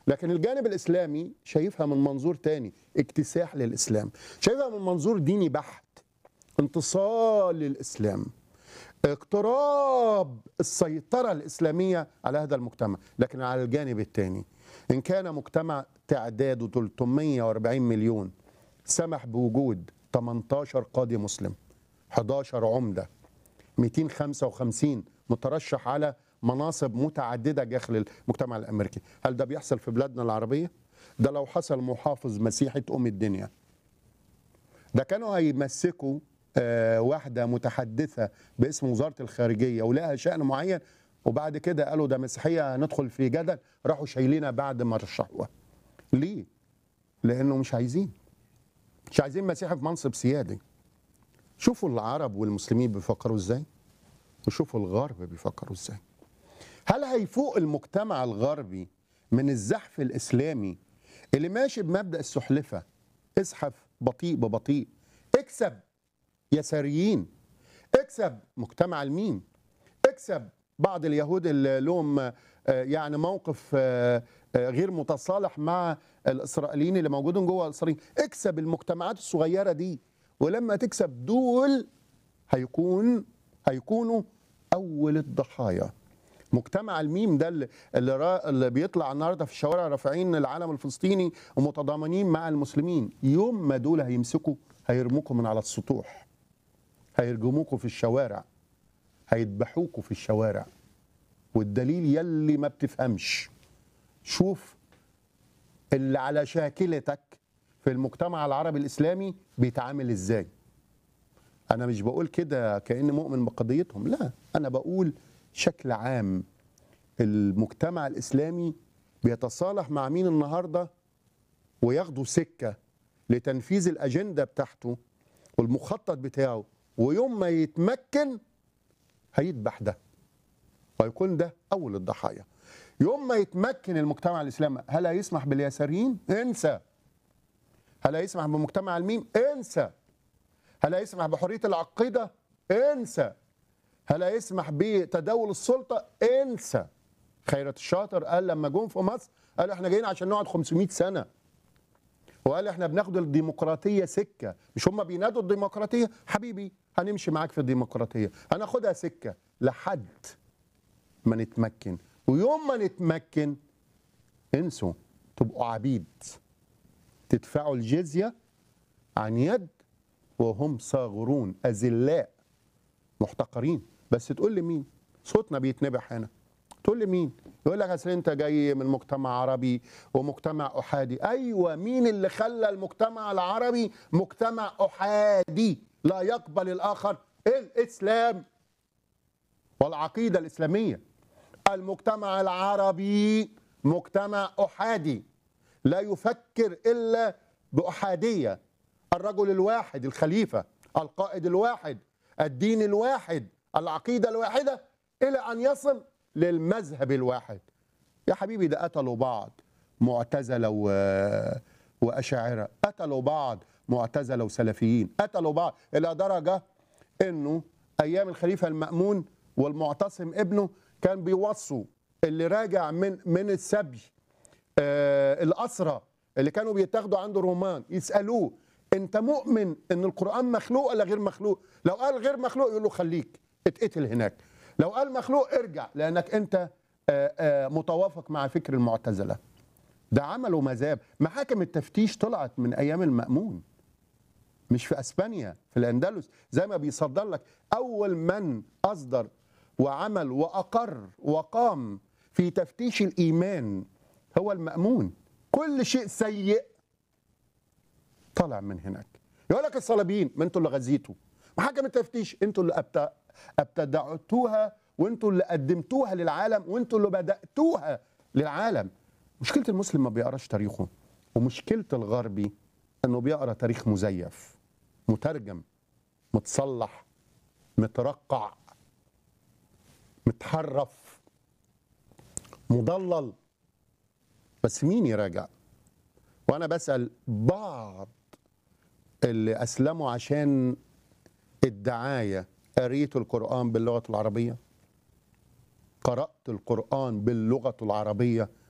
لكن الجانب الاسلامي شايفها من منظور تاني اكتساح للاسلام شايفها من منظور ديني بحت انتصال للاسلام اقتراب السيطره الاسلاميه على هذا المجتمع لكن على الجانب الثاني ان كان مجتمع تعداده 340 مليون سمح بوجود 18 قاضي مسلم 11 عمده 255 مترشح على مناصب متعدده داخل المجتمع الامريكي هل ده بيحصل في بلادنا العربيه ده لو حصل محافظ مسيحي تقوم الدنيا ده كانوا هيمسكوا آه، واحده متحدثه باسم وزاره الخارجيه ولها شان معين وبعد كده قالوا ده مسيحيه هندخل في جدل راحوا شايلينها بعد ما رشحوها ليه لانه مش عايزين مش عايزين مسيحي في منصب سيادي شوفوا العرب والمسلمين بيفكروا ازاي وشوفوا الغرب بيفكروا ازاي هل هيفوق المجتمع الغربي من الزحف الاسلامي اللي ماشي بمبدا السحلفه ازحف بطيء ببطيء اكسب يساريين اكسب مجتمع الميم اكسب بعض اليهود اللي لهم آه، يعني موقف آه، آه، غير متصالح مع الاسرائيليين اللي موجودين جوه اسرائيل اكسب المجتمعات الصغيره دي ولما تكسب دول هيكون هيكونوا اول الضحايا مجتمع الميم ده اللي, اللي, را اللي بيطلع النهارده في الشوارع رافعين العلم الفلسطيني ومتضامنين مع المسلمين يوم ما دول هيمسكوا هيرموكوا من على السطوح هيرجموكوا في الشوارع هيذبحوكوا في الشوارع والدليل يلي ما بتفهمش شوف اللي على شاكلتك في المجتمع العربي الاسلامي بيتعامل ازاي انا مش بقول كده كاني مؤمن بقضيتهم لا انا بقول شكل عام المجتمع الاسلامي بيتصالح مع مين النهارده وياخدوا سكه لتنفيذ الاجنده بتاعته والمخطط بتاعه ويوم ما يتمكن هيذبح ده ويكون ده اول الضحايا يوم ما يتمكن المجتمع الاسلامي هل هيسمح باليساريين انسى هل هيسمح بمجتمع الميم انسى هل هيسمح بحريه العقيده انسى هل هيسمح بتداول السلطه انسى خيرت الشاطر قال لما جم في مصر قال احنا جايين عشان نقعد 500 سنه وقال احنا بناخد الديمقراطيه سكه مش هم بينادوا الديمقراطيه حبيبي هنمشي معاك في الديمقراطيه هناخدها سكه لحد ما نتمكن ويوم ما نتمكن انسوا تبقوا عبيد تدفعوا الجزيه عن يد وهم صاغرون اذلاء محتقرين بس تقول لي مين صوتنا بيتنبح هنا تقول لي مين يقول لك اصل انت جاي من مجتمع عربي ومجتمع احادي ايوه مين اللي خلى المجتمع العربي مجتمع احادي لا يقبل الاخر الاسلام والعقيده الاسلاميه المجتمع العربي مجتمع احادي لا يفكر الا باحاديه الرجل الواحد الخليفه القائد الواحد الدين الواحد العقيده الواحده الى ان يصل للمذهب الواحد يا حبيبي ده قتلوا بعض معتزله و... واشاعره قتلوا بعض معتزله وسلفيين قتلوا بعض الى درجه انه ايام الخليفه المامون والمعتصم ابنه كان بيوصوا اللي راجع من من السبي آه الاسرى اللي كانوا بيتاخدوا عند الرومان يسالوه انت مؤمن ان القران مخلوق ولا غير مخلوق لو قال غير مخلوق يقول له خليك اتقتل هناك لو قال مخلوق ارجع لانك انت آه آه متوافق مع فكر المعتزله ده عملوا مذاب محاكم التفتيش طلعت من ايام المامون مش في اسبانيا في الاندلس زي ما بيصدر لك اول من اصدر وعمل واقر وقام في تفتيش الايمان هو المامون كل شيء سيء طلع من هناك يقول لك الصليبيين ما انتوا اللي غزيتوا محاكم التفتيش انتوا اللي أبت... ابتدعتوها وانتوا اللي قدمتوها للعالم وانتوا اللي بداتوها للعالم مشكله المسلم ما بيقراش تاريخه ومشكله الغربي انه بيقرا تاريخ مزيف مترجم متصلح مترقع متحرف مضلل بس مين يراجع وانا بسال بعض اللي اسلموا عشان الدعايه قريت القران باللغه العربيه قرات القران باللغه العربيه